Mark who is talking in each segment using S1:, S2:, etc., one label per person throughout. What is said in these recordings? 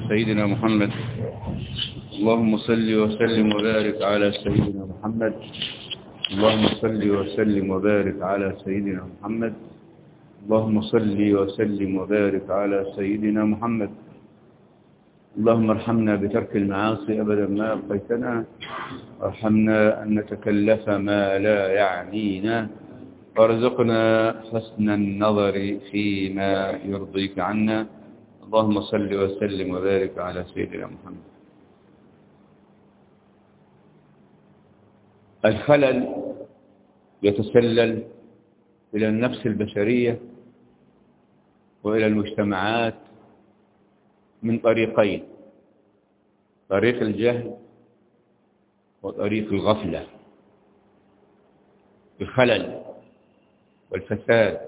S1: سيدنا محمد اللهم صل وسلم وبارك على سيدنا محمد اللهم صل وسلم وبارك على سيدنا محمد اللهم صل وسلم وبارك على سيدنا محمد اللهم ارحمنا بترك المعاصي أبدا ما أبقيتنا وارحمنا أن نتكلف ما لا يعنينا وارزقنا حسن النظر فيما يرضيك عنا اللهم صل وسلم وبارك على سيدنا محمد الخلل يتسلل إلى النفس البشرية وإلى المجتمعات من طريقين طريق الجهل وطريق الغفلة الخلل والفساد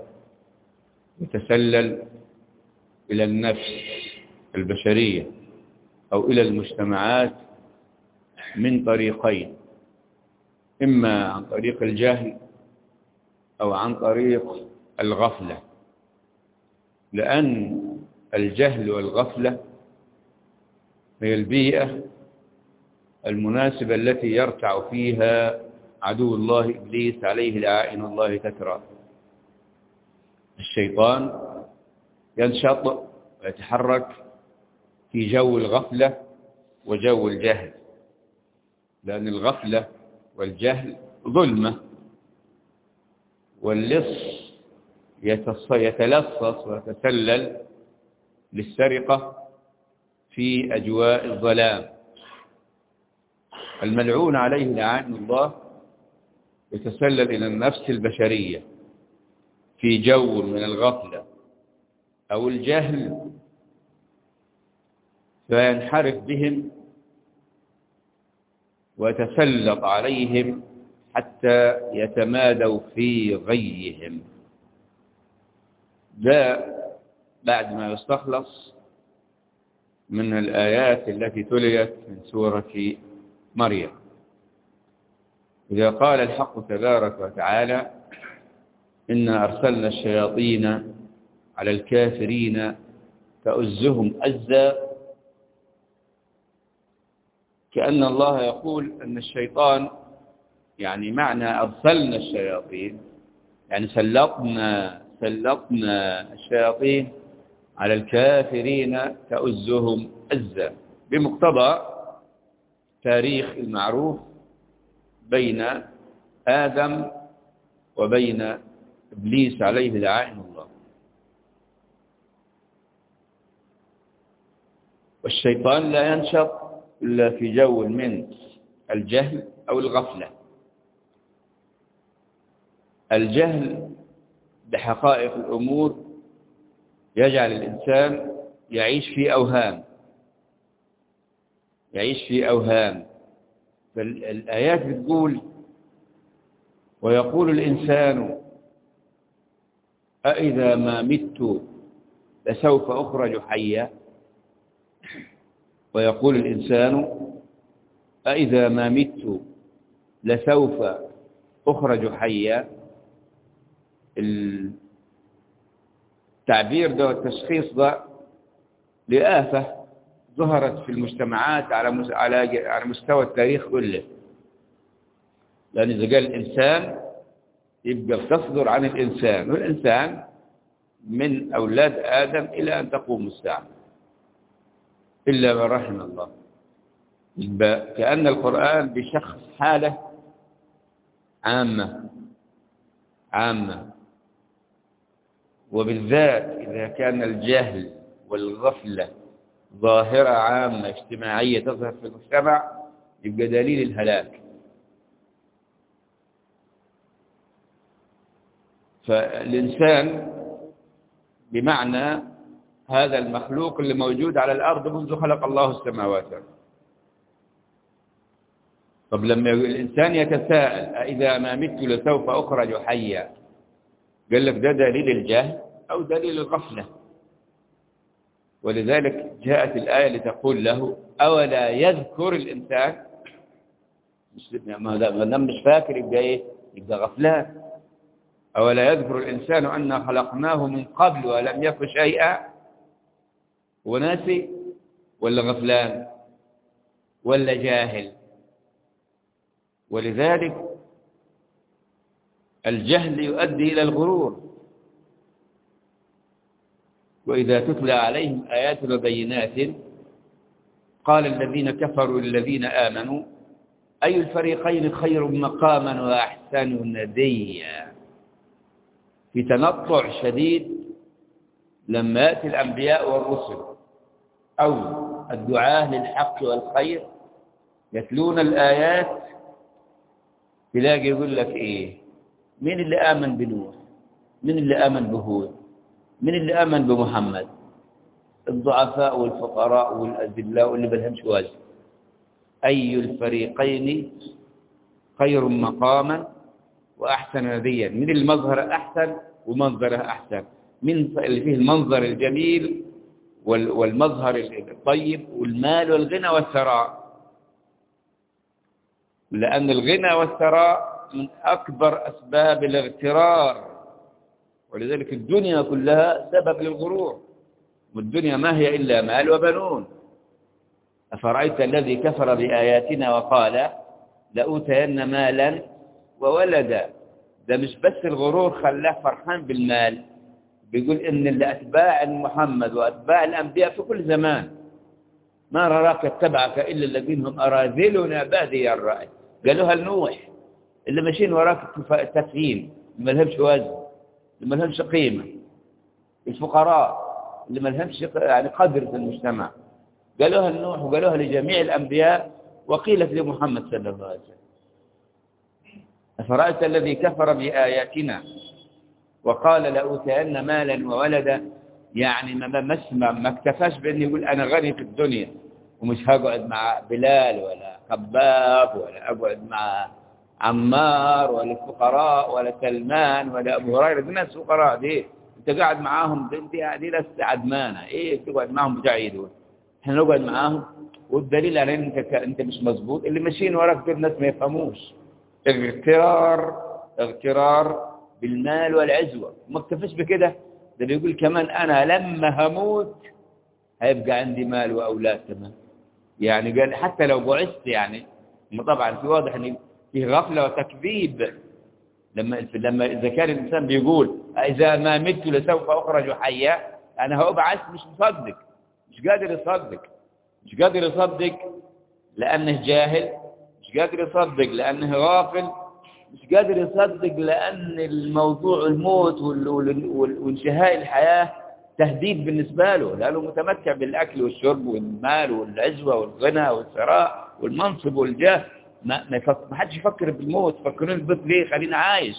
S1: يتسلل إلى النفس البشرية أو إلى المجتمعات من طريقين إما عن طريق الجهل أو عن طريق الغفلة لأن الجهل والغفلة هي البيئة المناسبة التي يرتع فيها عدو الله إبليس عليه لعائن الله تكرى الشيطان ينشط ويتحرك في جو الغفلة وجو الجهل لأن الغفلة والجهل ظلمة واللص يتلصص ويتسلل للسرقة في أجواء الظلام الملعون عليه لعان الله يتسلل إلى النفس البشرية في جو من الغفلة أو الجهل فينحرف بهم ويتسلط عليهم حتى يتمادوا في غيهم ده بعد ما يستخلص من الآيات التي تليت من سورة مريم إذا قال الحق تبارك وتعالى إنا أرسلنا الشياطين على الكافرين تؤزهم أزا كأن الله يقول أن الشيطان يعني معنى أرسلنا الشياطين يعني سلطنا سلطنا الشياطين على الكافرين تؤزهم أزا بمقتضى تاريخ المعروف بين آدم وبين إبليس عليه لعائن الله والشيطان لا ينشط إلا في جو من الجهل أو الغفلة الجهل بحقائق الأمور يجعل الإنسان يعيش في أوهام يعيش في أوهام فالآيات بتقول ويقول الإنسان أإذا ما مت لسوف أخرج حيا ويقول الإنسان أإذا ما مت لسوف أخرج حيا التعبير ده والتشخيص ده لآفة ظهرت في المجتمعات على على على مستوى التاريخ كله لأن إذا قال الإنسان يبقى بتصدر عن الإنسان والإنسان من أولاد آدم إلى أن تقوم الساعة إلا من رحم الله يبقى كأن القرآن بشخص حالة عامة عامة وبالذات إذا كان الجهل والغفلة ظاهرة عامة اجتماعية تظهر في المجتمع يبقى دليل الهلاك فالإنسان بمعنى هذا المخلوق اللي موجود على الأرض منذ خلق الله السماوات طب لما الإنسان يتساءل أإذا ما مت لسوف أخرج حيا قال لك ده دليل الجهل أو دليل الغفلة ولذلك جاءت الآية لتقول له أولا يذكر الإنسان ما دام مش فاكر يبقى إيه يبقى غفلان أولا يذكر الإنسان أنا خلقناه من قبل ولم يك شيئا وناسي ولا غفلان ولا جاهل ولذلك الجهل يؤدي إلى الغرور وإذا تتلى عليهم آياتنا بينات قال الذين كفروا للذين آمنوا أي الفريقين خير مقاما وأحسن نديا في تنطع شديد لما يأتي الأنبياء والرسل أو الدعاة للحق والخير يتلون الآيات تلاقي يقول لك إيه مين اللي آمن بنوح مين اللي آمن بهود مين اللي آمن بمحمد الضعفاء والفقراء والأذلاء واللي بلهمش وازن أي الفريقين خير مقاما وأحسن نديا من المظهر أحسن ومنظره أحسن من اللي فيه المنظر الجميل والمظهر الطيب والمال والغنى والثراء لأن الغنى والثراء من أكبر أسباب الاغترار ولذلك الدنيا كلها سبب للغرور والدنيا ما هي إلا مال وبنون أفرأيت الذي كفر بآياتنا وقال لأوتين مالا وولدا ده مش بس الغرور خلاه فرحان بالمال بيقول إن الأتباع محمد وأتباع الأنبياء في كل زمان ما راك اتبعك إلا الذين هم أراذلنا بادي الرأي قالوها لنوح اللي ماشيين وراك التفهيم ما لهمش وزن اللي ما لهمش قيمة الفقراء اللي ما لهمش يعني قدر في المجتمع قالوها لنوح وقالوها لجميع الأنبياء وقيلت لمحمد صلى الله عليه وسلم أفرأيت الذي كفر بآياتنا وقال لأوتين مالا وولدا يعني ما مسمى ما اكتفاش بأن يقول أنا غني في الدنيا ومش هقعد مع بلال ولا خباب ولا أقعد مع عمار ولا الفقراء ولا سلمان ولا أبو هريرة دي ناس فقراء دي انت قاعد معاهم دي دي ناس عدمانة ايه تقعد معاهم بتاع دول احنا نقعد معاهم والدليل على ان انت انت مش مظبوط اللي ماشيين وراك دول ناس ما يفهموش اغترار اغترار بالمال والعزوة ما اكتفش بكده ده بيقول كمان انا لما هموت هيبقى عندي مال واولاد كمان يعني قال حتى لو بعثت يعني طبعا في واضح ان فيه غفلة وتكذيب لما لما إذا كان الإنسان بيقول إذا ما مت لسوف أخرج حيا أنا هأبعث مش مصدق مش قادر يصدق مش قادر يصدق لأنه جاهل مش قادر يصدق لأنه غافل مش قادر يصدق لأن الموضوع الموت وانتهاء الحياة تهديد بالنسبة له لأنه متمتع بالأكل والشرب والمال والعزوة والغنى والثراء والمنصب والجاه ما ما, يفكر ما حدش يفكر بالموت فكرون البيت ليه خلينا عايش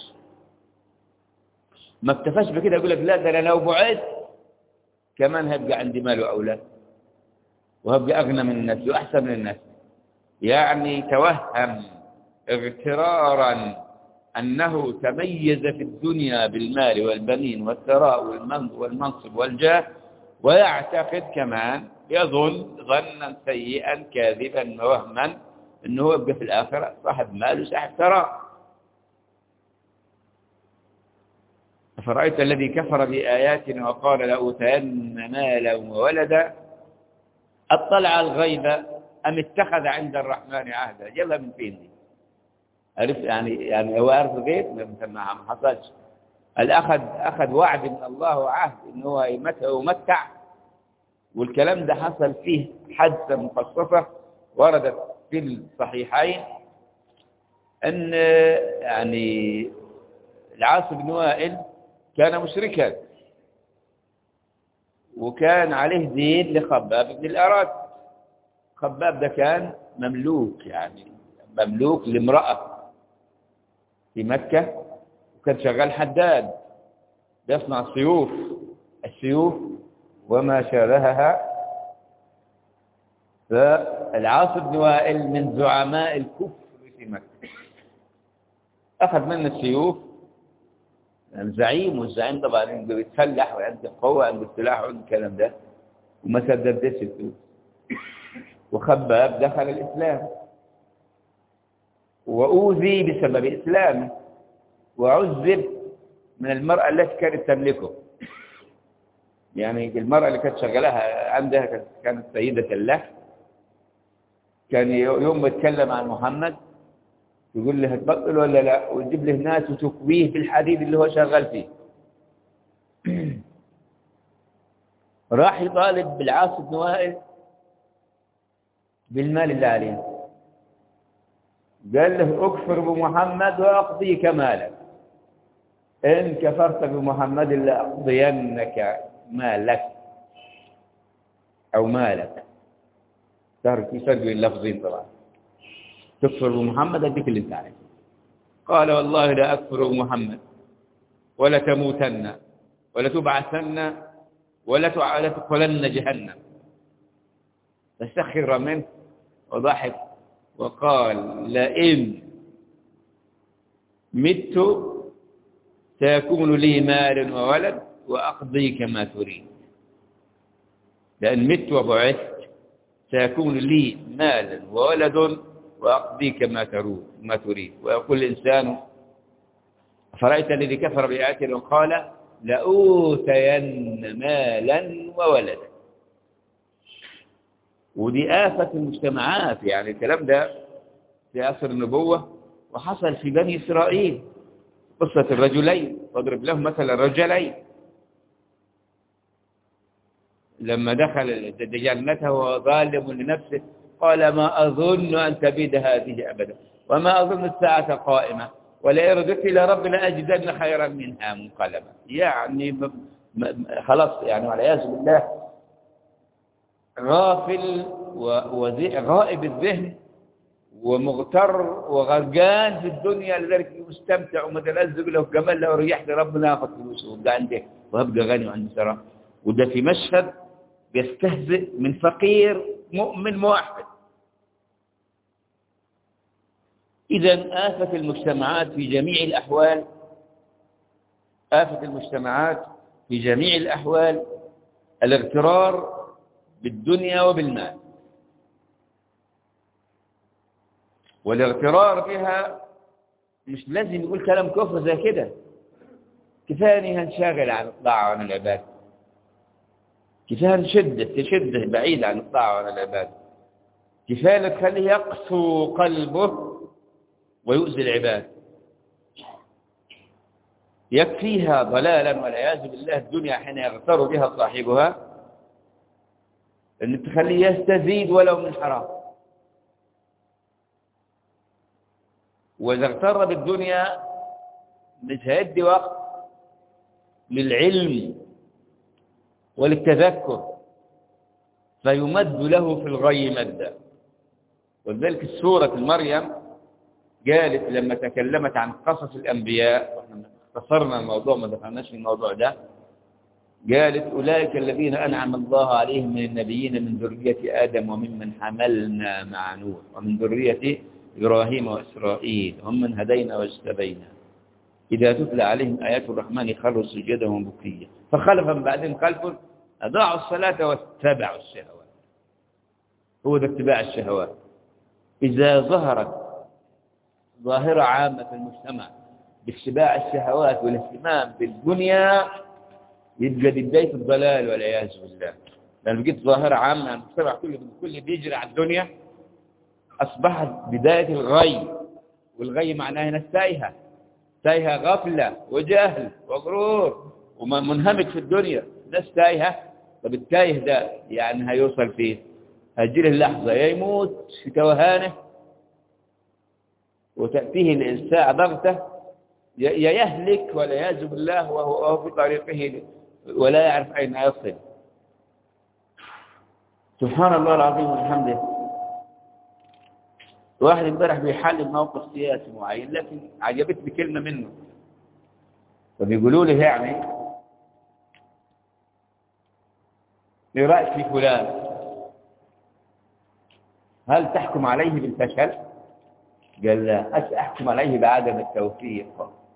S1: ما اكتفاش بكده يقول لك لا ده انا لو بعثت كمان هيبقى عندي مال واولاد وهبقى اغنى من الناس واحسن من الناس يعني توهم اغترارا انه تميز في الدنيا بالمال والبنين والثراء والمنصب والجاه ويعتقد كمان يظن ظنا سيئا كاذبا وهما انه هو يبقى في الآخرة صاحب مال وصاحب ثراء أفرأيت الذي كفر بآياتنا وقال لأوتين مالا وولدا اطلع الغيب أم اتخذ عند الرحمن عهدا جابها من فين دي عرف يعني يعني هو عارف الغيب ما حصلش الأخذ أخذ وعد من الله وعهد إن هو يمتع ومتع والكلام ده حصل فيه حادثة مخصصة وردت في الصحيحين أن يعني العاص بن وائل كان مشركا وكان عليه دين لخباب بن الأراد خباب ده كان مملوك يعني مملوك لامرأة في مكة وكان شغال حداد يصنع سيوف السيوف وما شابهها فالعاص بن وائل من زعماء الكفر في مكة أخذ منه السيوف الزعيم والزعيم طبعا بيتفلح وعنده قوة عنده سلاح وعنده الكلام ده وما سددتش الفلوس وخباب دخل الإسلام وأوذي بسبب إسلامه وعذب من المرأة التي كانت تملكه يعني المرأة اللي كانت شغالها عندها كانت سيدة له كان يوم ما يتكلم عن محمد يقول له هتبطل ولا لا وتجيب له ناس وتكويه بالحديد اللي هو شغال فيه راح يطالب بالعاص بن وائل بالمال اللي عليه قال له اكفر بمحمد واقضيك مالك ان كفرت بمحمد لاقضينك مالك او مالك صار في فرق بين اللفظين طبعا تكفر بمحمد اديك اللي انت عايزه قال والله لا اكفر بمحمد ولا تموتن ولا تبعثن ولا تدخلن جهنم فاستخر منه وضحك وقال لئن مت سيكون لي مال وولد وأقضيك ما تريد لأن مت وبعثت سيكون لي مال وولد وأقضيك ما تريد ما تريد ويقول الإنسان فرأيت الذي كفر بآياتنا وقال لأوتين مالا وولدا ودي آفة المجتمعات يعني الكلام ده في عصر النبوة وحصل في بني إسرائيل قصة الرجلين واضرب لهم مثلا رجلين لما دخل جنته وهو ظالم لنفسه قال ما أظن أن تبيد هذه أبدا وما أظن الساعة قائمة ولئن رددت إلى رب لأجدن خيرا منها منقلبا يعني خلاص يعني والعياذ بالله غافل وغائب الذهن ومغتر وغرقان في الدنيا لذلك مستمتع ومتلذذ له جمال لو ريح لربنا ياخذ فلوسه ويبقى عنده وهبقى غني وعنده ثراء وده في مشهد بيستهزئ من فقير مؤمن موحد إذا آفة المجتمعات في جميع الأحوال آفة المجتمعات في جميع الأحوال الاغترار بالدنيا وبالمال والاغترار بها مش لازم يقول كلام كفر زي كده كفاية اني هنشاغل عن الطاعة وعن العبادة كفاية نشده تشده بعيد عن الطاعة وعن العبادة كفاية تخليه يقسو قلبه ويؤذي العباد يكفيها ضلالا والعياذ بالله الدنيا حين يغتر بها صاحبها ان تخليه يستزيد ولو من حرام واذا اغتر بالدنيا مش هيدي وقت للعلم وللتذكر فيمد له في الغي مدا ولذلك السورة مريم قالت لما تكلمت عن قصص الأنبياء واحنا اختصرنا الموضوع ما دخلناش في الموضوع ده قالت أولئك الذين أنعم الله عليهم من النبيين من ذرية آدم وممن حملنا مع نوح ومن ذرية إبراهيم وإسرائيل ومن هدينا واجتبينا إذا تتلى عليهم آيات الرحمن خروا سجدا وبكيا فخلف من بعدهم خلف أضاعوا الصلاة واتبعوا الشهوات هو ده اتباع الشهوات إذا ظهرت ظاهرة عامة في المجتمع باتباع الشهوات والاهتمام بالدنيا يبقى دي بداية الضلال والعياذ بالله لأن بقيت ظاهرة عامة المجتمع كله كله بيجري على الدنيا أصبحت بداية الغي والغي معناه هنا التايهة تايهة غفلة وجهل وغرور ومنهمك في الدنيا ناس تايهة طب التايه ده يعني هيوصل فيه هتجيله اللحظة يا يموت في توهانه وتأتيه الساعة ضغطة يا يهلك والعياذ بالله وهو في طريقه ولا يعرف أين يصل سبحان الله العظيم والحمد واحد امبارح بيحلل موقف سياسي معين لكن عجبتني كلمة منه فبيقولوا لي يعني ايه رايك في فلان هل تحكم عليه بالفشل قال لا احكم عليه بعدم التوفيق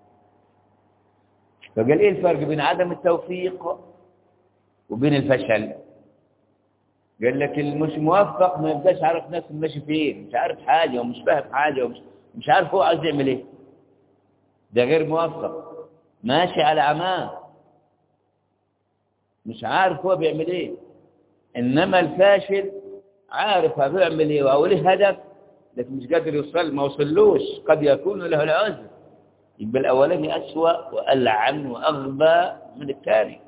S1: فقال ايه الفرق بين عدم التوفيق وبين الفشل قال لك المش موفق ما يبقاش عارف نفسه ماشي فين مش عارف حاجه ومش فاهم حاجه ومش مش عارف هو عايز يعمل ايه ده غير موفق ماشي على عماه
S2: مش عارف هو بيعمل ايه انما الفاشل عارف هو بيعمل ايه وهو له هدف لكن مش قادر يوصل ما وصلوش قد يكون له العذر يبقى الاولاني اسوأ والعن واغبى من الثاني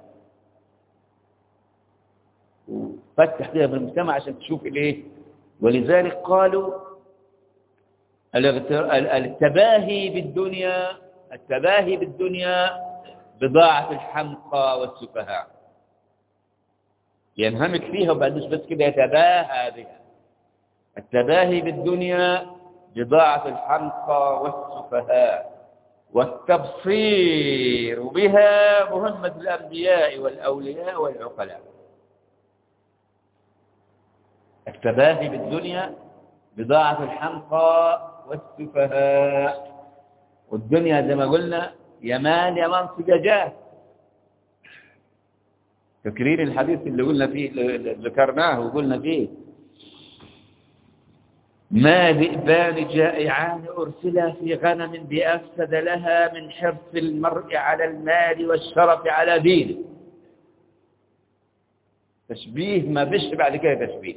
S2: فتح كده في المجتمع عشان تشوف الايه ولذلك قالوا الاغتر- ال- التباهي بالدنيا التباهي بالدنيا بضاعة الحمقى والسفهاء ينهمك فيها وبعدين بس كده يتباهى بها التباهي بالدنيا بضاعة الحمقى والسفهاء والتبصير بها مهمة الأنبياء والأولياء والعقلاء التباهي بالدنيا بضاعة الحمقى والسفهاء والدنيا زي ما قلنا يمان يا منصب يا جاه فاكرين الحديث اللي قلنا فيه اللي ذكرناه وقلنا فيه ما ذئبان جائعان أرسلا في غنم بأفسد لها من حرص المرء على المال والشرف على دينه تشبيه ما بش بعد كده تشبيه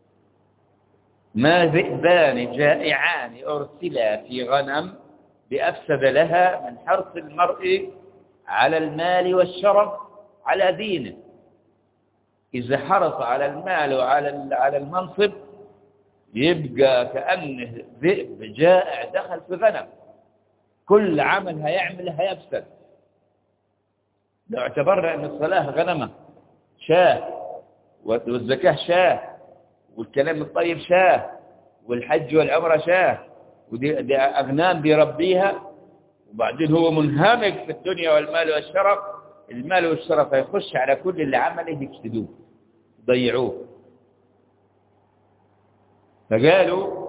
S2: ما ذئبان جائعان أرسلا في غنم بأفسد لها من حرص المرء على المال والشرف على دينه إذا حرص على المال وعلى على المنصب يبقى كأنه ذئب جائع دخل في غنم كل عمل هيعمله هيفسد لو اعتبرنا أن الصلاة غنمة شاه والزكاة شاه والكلام الطيب شاه والحج والعمرة شاه ودي دي أغنام بيربيها وبعدين هو منهمك في الدنيا والمال والشرف المال والشرف هيخش على كل اللي عمله يفسدوه يضيعوه فقالوا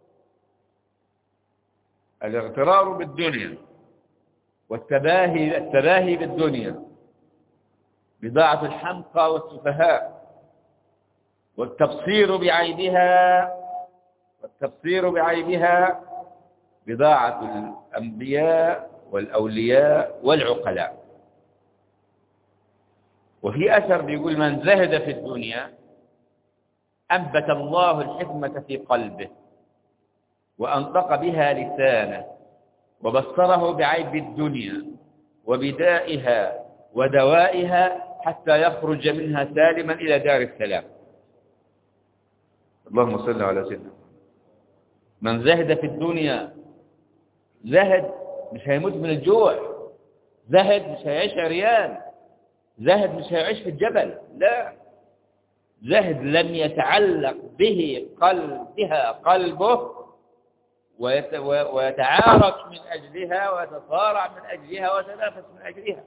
S2: الاغترار بالدنيا والتباهي التباهي بالدنيا بضاعة الحمقى والسفهاء والتبصير بعيبها والتبصير بعيبها بضاعة الأنبياء والأولياء والعقلاء وفي أثر بيقول من زهد في الدنيا أنبت الله الحكمة في قلبه وأنطق بها لسانه وبصره بعيب الدنيا وبدائها ودوائها حتى يخرج منها سالما إلى دار السلام اللهم صل على سيدنا من زهد في الدنيا زهد مش هيموت من الجوع زهد مش هيعيش عريان زهد مش هيعيش في الجبل لا زهد لم يتعلق به قلبها قلبه ويت ويتعارك من أجلها ويتصارع من أجلها ويتنافس من أجلها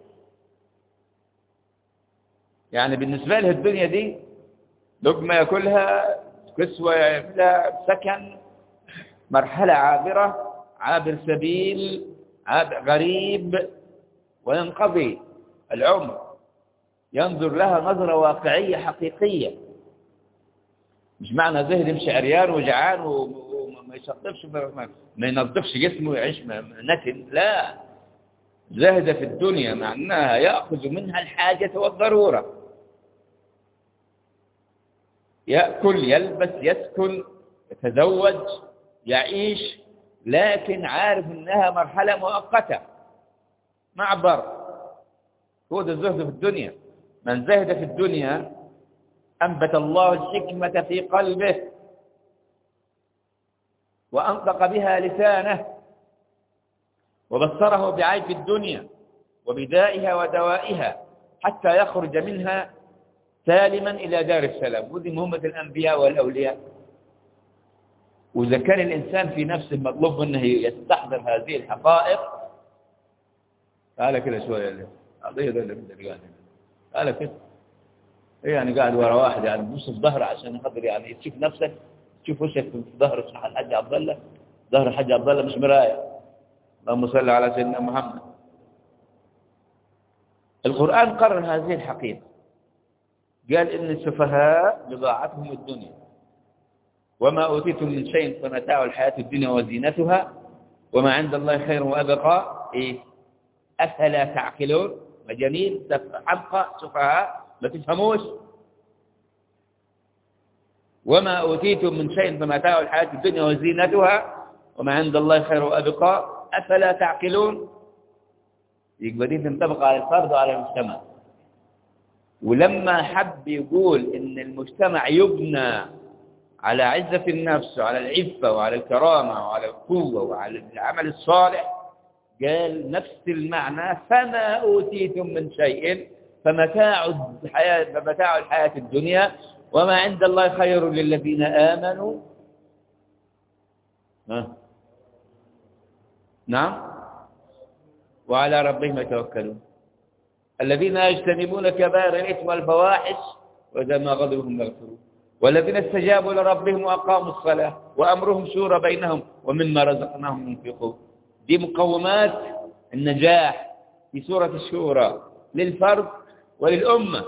S2: يعني بالنسبة له الدنيا دي لقمة يأكلها كسوة يأكلها سكن مرحلة عابرة عابر سبيل عابر غريب وينقضي العمر ينظر لها نظرة واقعية حقيقية مش معنى زهد يمشي عريان وجعان وما يشطفش ما ينظفش جسمه ويعيش نتن لا زهد في الدنيا معناها يأخذ منها الحاجة والضرورة يأكل يلبس يسكن يتزوج يعيش لكن عارف انها مرحلة مؤقتة معبر هو ده الزهد في الدنيا من زهد في الدنيا أنبت الله الحكمة في قلبه وأنطق بها لسانه وبصره بعيب الدنيا وبدائها ودوائها حتى يخرج منها سالما إلى دار السلام ودي مهمة الأنبياء والأولياء وإذا كان الإنسان في نفسه مطلوب منه يستحضر هذه الحقائق تعال كده شوية قضية ده اللي بدك قاعد قال كده ايه يعني قاعد ورا واحد يعني بص في ظهره عشان خاطر يعني تشوف نفسك تشوف وشك في ظهر صح الحاج عبد الله ظهر الحاج عبد الله مش مرايه اللهم صل على سيدنا محمد القرآن قرر هذه الحقيقة قال إن السفهاء بضاعتهم الدنيا وما أوتيتم من شيء فمتاع الحياة الدنيا وزينتها وما عند الله خير وأبقى إيه أفلا تعقلون وجميل حمقى سفهاء ما تفهموش وما أوتيتم من شيء فمتاع الحياة الدنيا وزينتها وما عند الله خير وأبقى أفلا تعقلون يبقى دي تنطبق على الفرد وعلى المجتمع ولما حب يقول إن المجتمع يبنى على عزة النفس وعلى العفة وعلى الكرامة وعلى القوة وعلى العمل الصالح قال نفس المعنى فما أوتيتم من شيء فمتاع الحياة, فمتاع الحياة الدنيا وما عند الله خير للذين آمنوا ها نعم وعلى ربهم يتوكلون الذين يجتنبون كبائر الإثم والفواحش وإذا ما غضبوا هم يغفرون والذين استجابوا لربهم وأقاموا الصلاة وأمرهم شورى بينهم ومما رزقناهم ينفقون دي مقومات النجاح في سورة الشورى للفرد وللأمة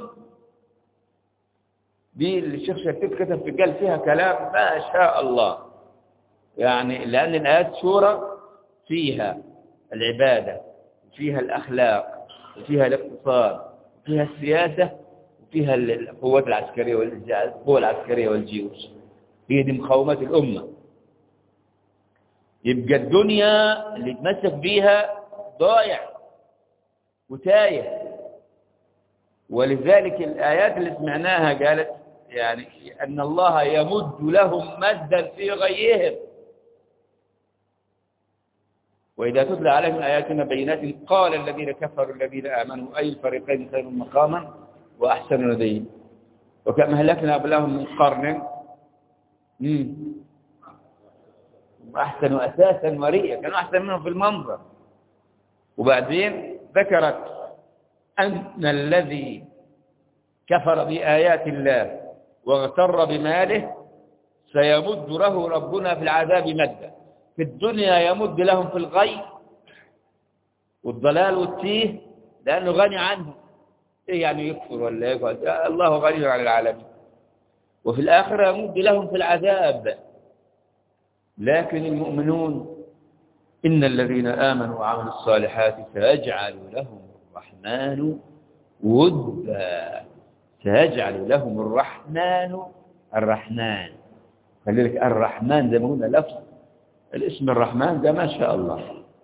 S2: دي اللي الشيخ شفيق كتب في قال فيها كلام ما شاء الله يعني لأن الآيات شورى فيها العبادة وفيها الأخلاق وفيها الاقتصاد وفيها السياسة وفيها القوات العسكرية والقوة العسكرية والجيوش هي دي مقاومات الأمة يبقى الدنيا اللي يتمسك بيها ضايع وتايه ولذلك الآيات اللي سمعناها قالت يعني أن الله يمد لهم مدا في غيهم وإذا تتلى عليهم آياتنا بينات قال الذين كفروا الذين آمنوا أي الفريقين خير مقاما وأحسن نديا وكم أهلكنا قبلهم من قرن وأحسنوا أساسا وريا كانوا أحسن منهم في المنظر وبعدين ذكرت أن الذي كفر بآيات الله واغتر بماله سيمد له ربنا في العذاب مدا في الدنيا يمد لهم في الغي والضلال والتيه لأنه غني عنهم إيه يعني يكفر ولا يقعد الله غني عن العالمين وفي الآخرة يمد لهم في العذاب لكن المؤمنون إن الذين آمنوا وعملوا الصالحات سيجعل لهم الرحمن ودا سيجعل لهم الرحمن الرحمن خلي لك الرحمن زي ما قلنا لفظ الاسم الرحمن ده ما شاء الله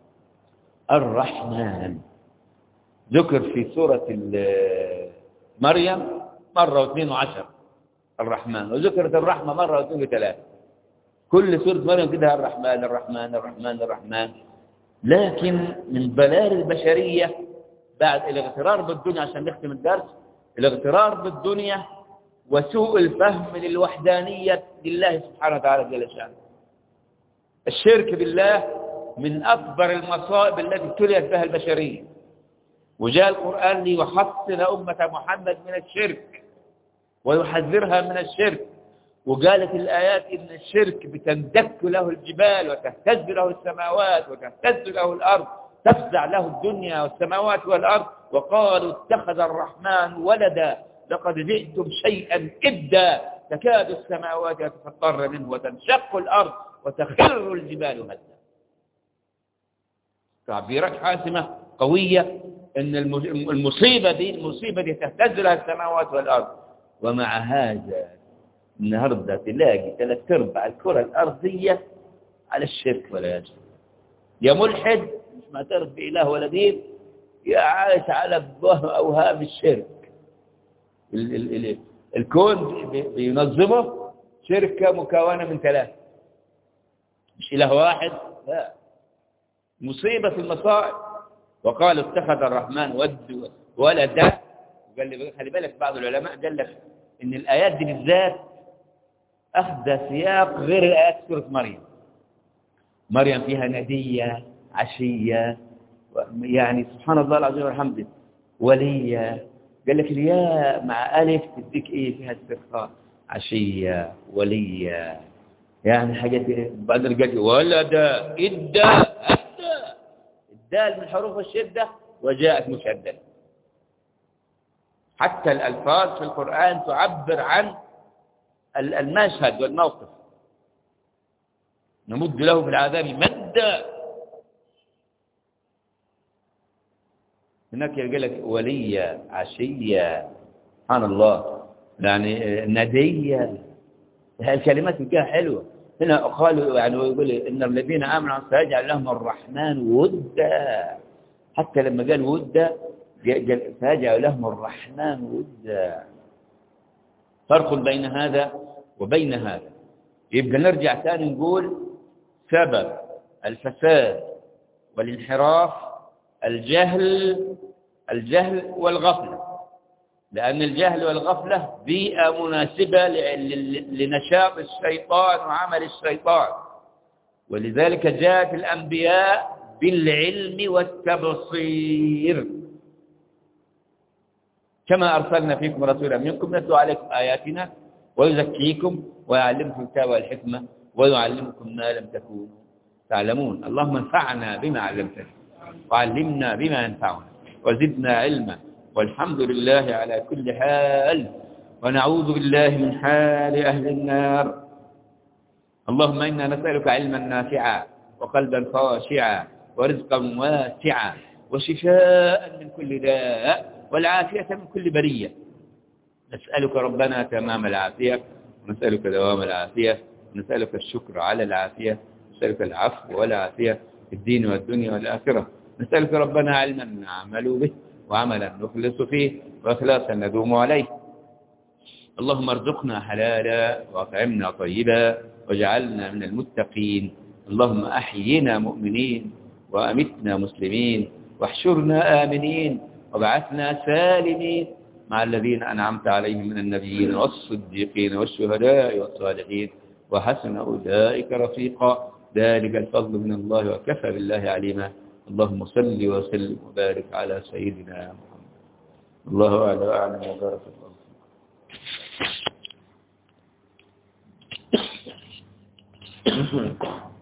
S2: الرحمن ذكر في سورة مريم مرة واثنين وعشر الرحمن وذكرت الرحمة مرة واثنين وثلاثة كل سورة مريم كده الرحمن الرحمن الرحمن الرحمن لكن من بلال البشرية بعد الاغترار بالدنيا عشان نختم الدرس الاغترار بالدنيا وسوء الفهم للوحدانية لله سبحانه وتعالى جل شانه الشرك بالله من أكبر المصائب التي ابتليت بها البشرية وجاء القرآن ليحصن أمة محمد من الشرك ويحذرها من الشرك وقالت الآيات إن الشرك بتندك له الجبال وتهتز له السماوات وتهتز له الأرض تفزع له الدنيا والسماوات والأرض وقالوا اتخذ الرحمن ولدا لقد جئتم شيئا إدا تكاد السماوات يتفطر منه وتنشق الأرض وتخر الجبال هدا تعبيرات حاسمة قوية إن المصيبة دي المصيبة دي تهتز لها السماوات والأرض ومع هذا النهاردة تلاقي ثلاث أرباع الكرة الأرضية على الشرك ولا يجب يا ملحد مش معترف بإله ولا دين يا عايش على أوهام الشرك ال ال ال الكون بينظمه شركة مكونة من ثلاثة مش إله واحد لا مصيبة في المصائب وقال اتخذ الرحمن ود ولدا قال لي خلي بالك بعض العلماء قال لك ان الايات دي بالذات اخذ سياق غير الايات سوره مريم مريم فيها نديه عشيه يعني سبحان الله العظيم والحمد وليه قال لك الياء مع الف تديك ايه فيها استرخاء عشيه وليه يعني حاجات بعدين قال ولد ادى الدال من حروف الشدة وجاءت مشددة حتى الألفاظ في القرآن تعبر عن المشهد والموقف نمد له في العذاب مدا هناك يقول لك وليا عشيا سبحان الله يعني ندية الكلمات فيها حلوة هنا قالوا يعني يقول إن الذين آمنوا سيجعل لهم الرحمن ودا حتى لما قال ودا سيجعل لهم الرحمن ودا فرق بين هذا وبين هذا يبقى نرجع ثاني نقول سبب الفساد والانحراف الجهل الجهل والغفلة لأن الجهل والغفلة بيئة مناسبة لنشاط الشيطان وعمل الشيطان ولذلك جاءت الأنبياء بالعلم والتبصير كما أرسلنا فيكم رسولا منكم نتلو عليكم آياتنا ويزكيكم ويعلمكم الكتاب والحكمة ويعلمكم ما لم تكونوا تعلمون اللهم انفعنا بما علمتنا وعلمنا بما ينفعنا وزدنا علما والحمد لله على كل حال ونعوذ بالله من حال أهل النار اللهم إنا نسألك علما نافعا وقلبا خاشعا ورزقا واسعا وشفاء من كل داء والعافية من كل برية نسألك ربنا تمام العافية ونسألك دوام العافية ونسألك الشكر على العافية نسألك العفو والعافية في الدين والدنيا والآخرة نسألك ربنا علما نعمل به وعملا نخلص فيه وإخلاصا ندوم عليه اللهم ارزقنا حلالا وأطعمنا طيبا واجعلنا من المتقين اللهم أحينا مؤمنين وأمتنا مسلمين واحشرنا آمنين وابعثنا سالمين مع الذين أنعمت عليهم من النبيين والصديقين والشهداء والصالحين وحسن أولئك رفيقا ذلك الفضل من الله وكفى بالله عليما اللهم صل وسلم وبارك على سيدنا محمد الله أعلى وأعلم وبارك الله Thank you.